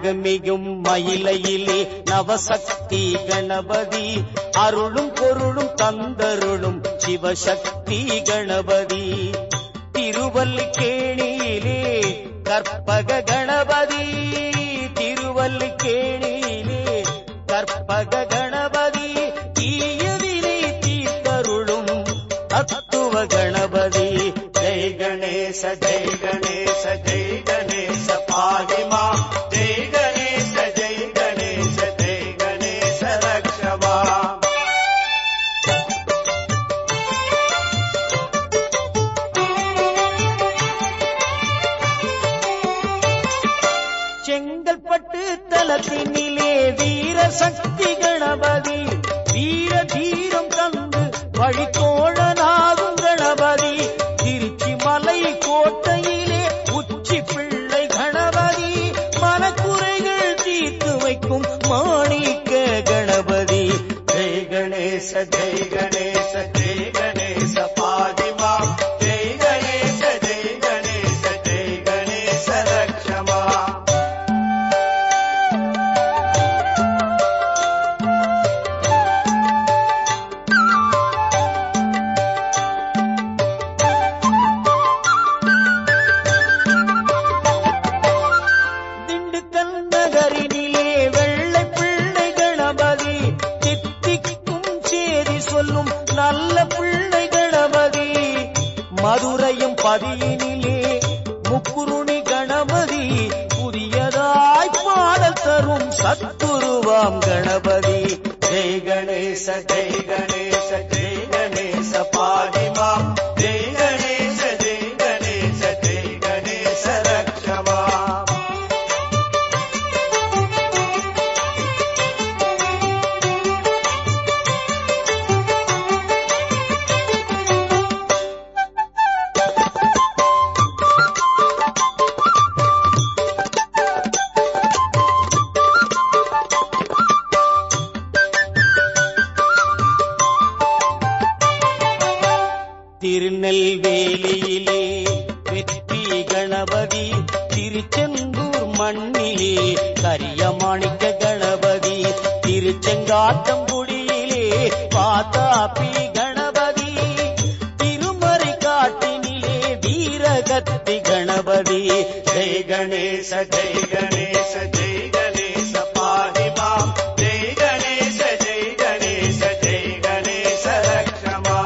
அழகுமிகும் மயிலையிலே நவசக்தி கணபதி அருளும் பொருளும் தந்தருளும் சிவசக்தி கணபதி திருவல்லிக்கேணியிலே கற்பக கணபதி திருவல்லிக்கேணியிலே கற்பக கணபதி தீயவினை தீர்த்தருளும் தத்துவ கணபதி ஜெய் கணேச ஜெய் கணேச ஜெய் கணேச பாகிமா ஜெய் கணேச ஜெய் கணேச ஜெய் கணேச ரக்ஷமா செங்கல்பட்டு தலத்தினிலே வீர சக்தி கணபதி வீர தீரம் தந்து வழித்தோழனாகும் கணபதி திருச்சி மலை கோட்டையிலே உச்சி பிள்ளை கணபதி மனக்குறைகள் தீர்த்து வைக்கும் மாணிக்க கணபதி ஜெய் கணேச ஜெய் கணேச ஜெய் கணேச பாதிமா ஜெய் கணேச ஜெய் கணேச ஜெய் கணேச ரக்ஷமா திண்டுக்கல் நகரினிலே வெள்ளை பிள்ளை கணபதி தித்திக்கும் சேதி சொல்லும் நல்ல பிள்ளை கணபதி மதுரையும் பதியினிலே முக்குருணி கணபதி புதியதாய் பாடல் தரும் சத்துருவாம் கணபதி ஜெய் கணேச ஜெய் கணேச ஜெய் கணேச பாடிமாம் ஜெய் கணேச ஜெய் கணேச ஜெய் கணேச ரக்ஷமாம் திருநெல்வேலியிலே வெற்றி கணபதி திருச்செந்தூர் மண்ணிலே கரியமாணிக்க கணபதி திருச்செங்காட்டங்குடியிலே பாத்தாப்பி கணபதி திருமறை காட்டினிலே வீரகத்தி கணபதி ஜெய் கணேச ஜெய் கணேச ஜெய் கணேச பாடிமாம் ஜெய் கணேச ஜெய் கணேச ஜெய் கணேச ரக்ஷமா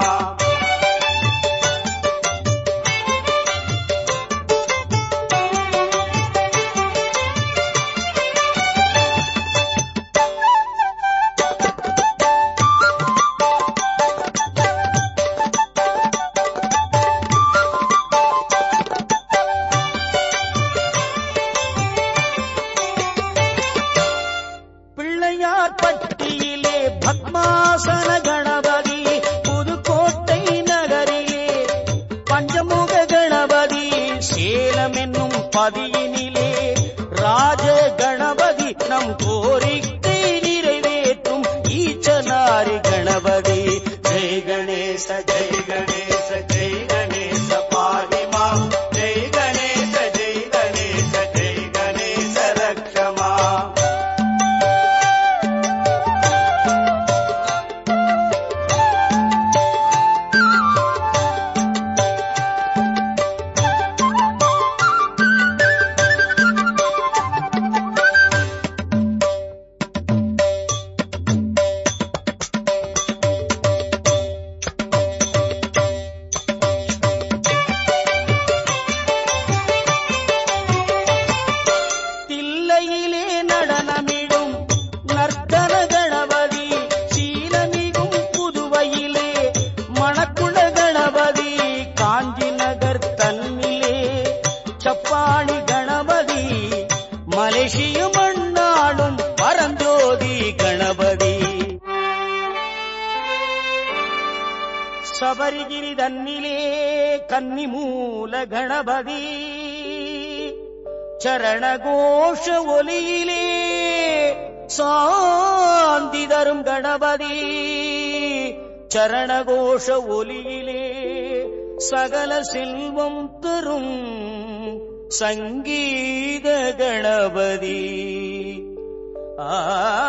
பிள்ளையார் பட்டியிலே பத்மாசன கணபதி புதுக்கோட்டை நகரிலே பஞ்சமுக கணபதி சேலம் என்னும் பதியினிலே ராஜ கணபதி நம் கோரிக்கை நிறைவேற்றும் ஈச்சனாரி கணபதி ஜெய் கணேச ஜெய் கணேச ஜெய் கணேச பாடிமா ஜெய் கணேச ஜெய் கணேச ஜெய் கணேச ரக்ஷமா தில்லையிலே நடனமிடும் நர்த்தன கணபதி சீலமிகும் புதுவையிலே மணக்குள கணபதி காஞ்சி நகர் தன்னிலே சப்பாணி கணபதி மலேசிய மண்ணாடும் பரஞ்சோதி கணபதி சபரிகிரி தன்னிலே கன்னிமூல கணபதி சரணகோஷ ஒலியிலே சாந்தி தரும் கணபதி சரணகோஷ ஒலியிலே சகல செல்வம் தரும் சங்கீத கணபதி ஆ